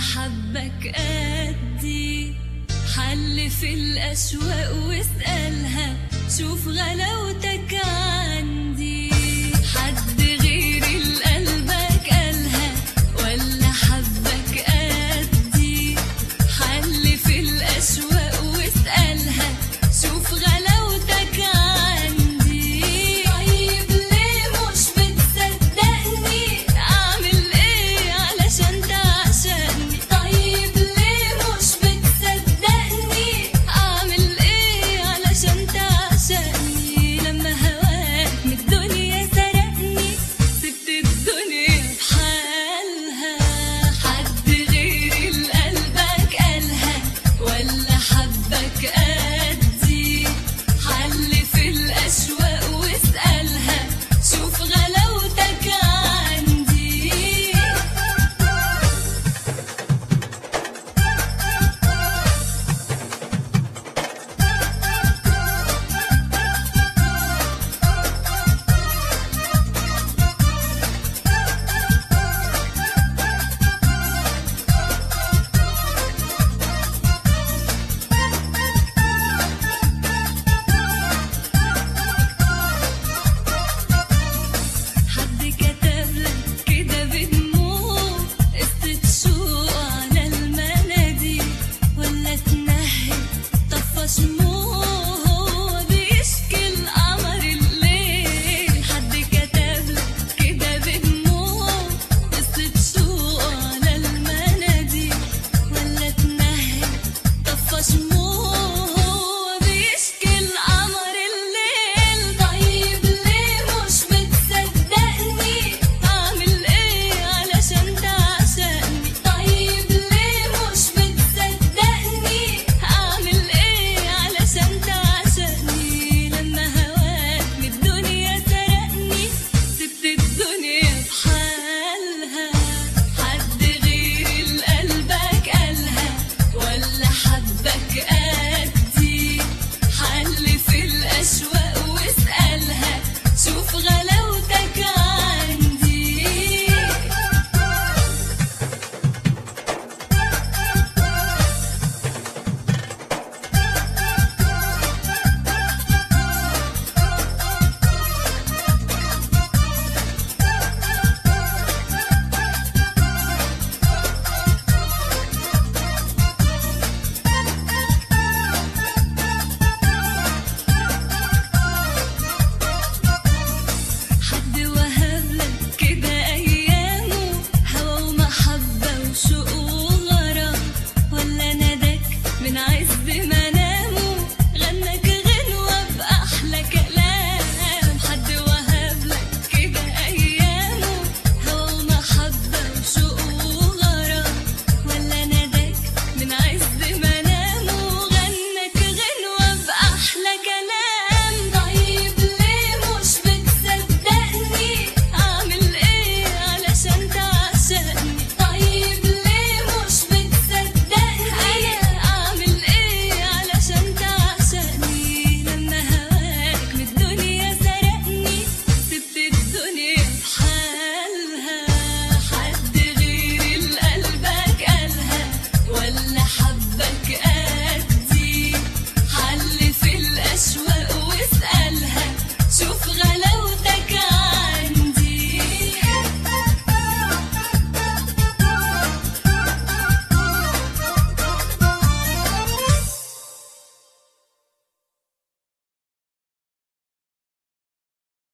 حبك قدي حل في الأشواق واسألها شوف غلاوتك عندي حد غيري لقلبك قالها ولا حبك قدي حل في الأشواق واسألها شوف غلاوتك عندي طيب ليه مش بتصدقني أعمل إيه علشان تعشقني طيب ليه مش بتصدقني أعمل إيه علشان تعشقني لما هواك من الدنيا سرقني سبت الدنيا بحالها حد غيري لقلبك قالها ولا حبك قدي حل في الأشواق واسألها شوف غلاوتك عندي حد كتب لك كده بدموع قصة شوق على المناديل ولا تنهد طفى شموع هو بيشكي القمر الليل حد كتب لك كده بدموع قصة شوق على المناديل ولا تنهد طفى شموع هو بيشكي القمر الليل طيب ليه مش بتصدقني أعمل إيه علشان تعشقني طيب ليه مش بتصدقني أعمل إيه علشان تعشقني لما هواك من الدنيا سرقني سبت الدنيا بحالها حد غيري لقلبك قالها ولا حبك